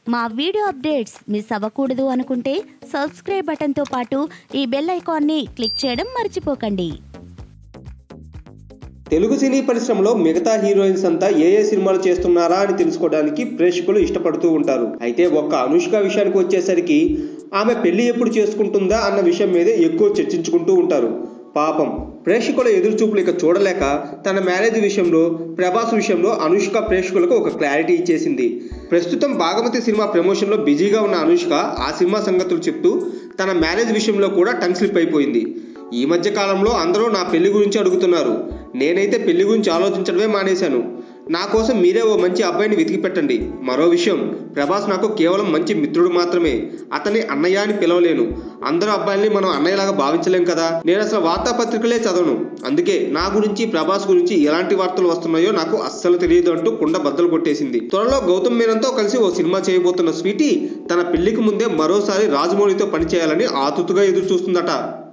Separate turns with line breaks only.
మా video updates miss అవ్వకూడదు అనుకుంటే సబ్స్క్రైబ్ బటన్తో పాటు ఈ బెల్ ఐకాన్ని క్లిక్ చేయడం మర్చిపోకండి
తెలుగు సినీ పరిశ్రమలో మిగతా హీరోయిన్స్ అంతా ఏ ఏ సినిమాలు చేస్తున్నారా అని తెలుసుకోవడానికి ప్రేక్షకులు ఇష్టపడుతూ ఉంటారు అయితే ఒక్క అనుష్క విషయానికి వచ్చేసరికి ఆమె పెళ్లి ఎప్పుడు చేసుకుంటుందా అన్న విషయం మీదే ఎక్కువ చర్చించుకుంటూ ఉంటారు పాపం ప్రేక్షకుల ఎదురుచూపులు ఇక చూడలేక తన మ్యారేజ్ విషయంలో ప్రభాస్ విషయంలో అనుష్క ప్రేక్షకులకు ఒక క్లారిటీ ఇచ్చేసింది ప్రస్తుతం భాగమతి సినిమా ప్రమోషన్లో బిజీగా ఉన్న అనుష్క ఆ సినిమా సంగతులు చెప్తూ తన మ్యారేజ్ విషయంలో కూడా టంగ్ స్లిప్ అయిపోయింది ఈ మధ్య కాలంలో అందరూ నా పెళ్లి గురించి అడుగుతున్నారు నేనైతే పెళ్లి గురించి ఆలోచించడమే మానేశాను నా కోసం మీరే ఓ మంచి అబ్బాయిని వెతికి పెట్టండి మరో విషయం ప్రభాస్ నాకు కేవలం మంచి మిత్రుడు మాత్రమే అతన్ని అన్నయ్య అని పిలవలేను అందరు అబ్బాయిల్ని మనం అన్నయ్యలాగా భావించలేం కదా నేను అసలు వార్తాపత్రికలే చదవను అందుకే నా గురించి ప్రభాస్ గురించి ఎలాంటి వార్తలు వస్తున్నాయో నాకు అస్సలు తెలియదు అంటూ కుండ బద్దలు కొట్టేసింది త్వరలో గౌతమ్ మీనంతో కలిసి ఓ సినిమా చేయబోతున్న స్వీటీ తన పెళ్లికి ముందే మరోసారి రాజమౌళితో పనిచేయాలని ఆతుతుగా ఎదురు చూస్తుందట